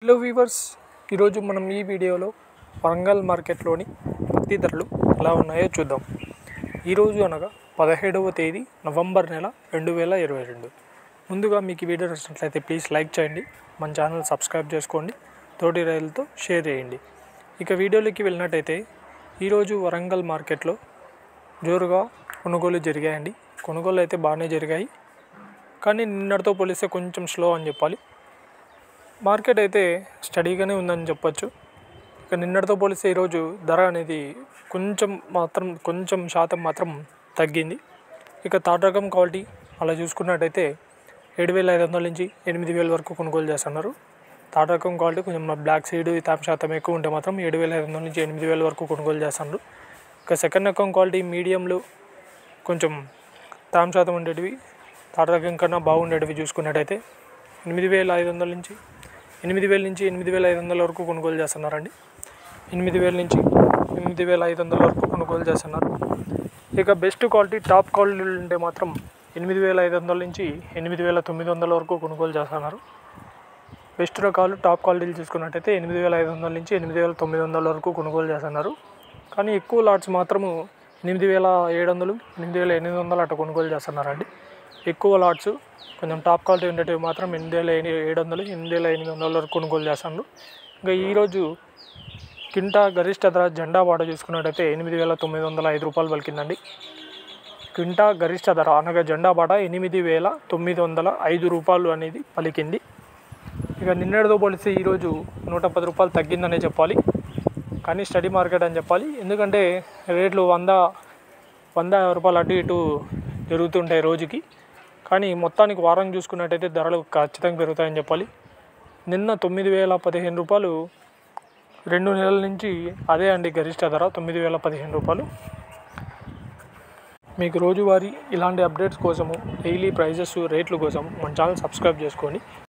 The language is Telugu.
హలో వీవర్స్ ఈరోజు మనం ఈ వీడియోలో వరంగల్ మార్కెట్లోని పత్తి ధరలు ఎలా ఉన్నాయో చూద్దాం ఈరోజు అనగా పదిహేడవ తేదీ నవంబర్ నెల రెండు వేల ఇరవై రెండు ముందుగా మీకు ఈ వీడియో నచ్చినట్లయితే ప్లీజ్ లైక్ చేయండి మన ఛానల్ సబ్స్క్రైబ్ చేసుకోండి తోటి రైలుతో షేర్ చేయండి ఇక వీడియోలోకి వెళ్ళినట్టయితే ఈరోజు వరంగల్ మార్కెట్లో జోరుగా కొనుగోలు జరిగాయండి కొనుగోలు అయితే బాగానే జరిగాయి కానీ నిన్నటితో పోలిస్తే కొంచెం స్లో అని చెప్పాలి మార్కెట్ అయితే స్టడీగానే ఉందని చెప్పొచ్చు ఇక నిన్నటితో పోలిస్తే ఈరోజు ధర అనేది కొంచెం మాత్రం కొంచెం శాతం మాత్రం తగ్గింది ఇక థర్డ్ రకం క్వాలిటీ అలా చూసుకున్నట్టయితే ఏడు వేల ఐదు వందల నుంచి ఎనిమిది వేల వరకు కొనుగోలు చేస్తున్నారు థర్డ్ రకం క్వాలిటీ కొంచెం బ్లాక్ సీడ్ తేమ శాతం ఎక్కువ ఉంటే మాత్రం ఏడు వేల ఐదు వందల నుంచి ఎనిమిది వేల వరకు కొనుగోలు చేస్తున్నారు ఇక సెకండ్ రకం క్వాలిటీ మీడియంలు కొంచెం తేమ శాతం ఉండేటివి థర్డ్ రకం కన్నా బాగుండేటివి చూసుకున్నట్టయితే ఎనిమిది వేల ఐదు వందల నుంచి ఎనిమిది వేల నుంచి ఎనిమిది వేల ఐదు వందల వరకు కొనుగోలు చేస్తున్నారండి ఎనిమిది వేల నుంచి ఎనిమిది వేల ఐదు వందల వరకు కొనుగోలు చేస్తున్నారు ఇక బెస్ట్ క్వాలిటీ టాప్ క్వాలిటీ ఉంటే మాత్రం ఎనిమిది వేల ఐదు వందల నుంచి ఎనిమిది వేల తొమ్మిది వందల వరకు కొనుగోలు చేస్తున్నారు బెస్ట్ రకాలు టాప్ క్వాలిటీలు చూసుకున్నట్టయితే ఎనిమిది వేల ఐదు వందల నుంచి ఎనిమిది వేల తొమ్మిది వందల వరకు కొనుగోలు చేస్తున్నారు కానీ ఎక్కువ లాట్స్ మాత్రము ఎనిమిది వేల ఏడు వందలు ఎనిమిది వేల ఎనిమిది వందలు అట్లా కొనుగోలు చేస్తున్నారండి ఎక్కువ లాట్స్ కొంచెం టాప్ క్వాలిటీ ఉండేటివి మాత్రం ఎనిమిది వేల ఏడు వందలు ఎనిమిది వేల ఎనిమిది వందల వరకు కొనుగోలు చేస్తున్నారు ఇంకా ఈరోజు కింటా గరిష్ట ధర జెండా బాట చూసుకున్నట్టయితే ఎనిమిది వేల తొమ్మిది వందల ఐదు రూపాయలు పలికిందండి క్వింటా గరిష్ట ధర అనగా జెండా బాట ఎనిమిది వేల తొమ్మిది వందల ఐదు రూపాయలు అనేది పలికింది ఇక నిన్నటితో పోలిస్తే ఈరోజు నూట పది రూపాయలు తగ్గిందనే చెప్పాలి కానీ స్టడీ మార్కెట్ అని చెప్పాలి ఎందుకంటే రేట్లు వంద వంద రూపాయలు అటు ఇటు పెరుగుతుంటాయి రోజుకి కానీ మొత్తానికి వారం చూసుకున్నట్టయితే ధరలు ఖచ్చితంగా పెరుగుతాయని చెప్పాలి నిన్న తొమ్మిది వేల పదిహేను రూపాయలు రెండు నెలల నుంచి అదే అండి గరిష్ట ధర తొమ్మిది వేల పదిహేను రూపాయలు మీకు రోజువారీ ఇలాంటి అప్డేట్స్ కోసము డైలీ ప్రైజెస్ రేట్ల కోసం మన ఛానల్ సబ్స్క్రైబ్ చేసుకోండి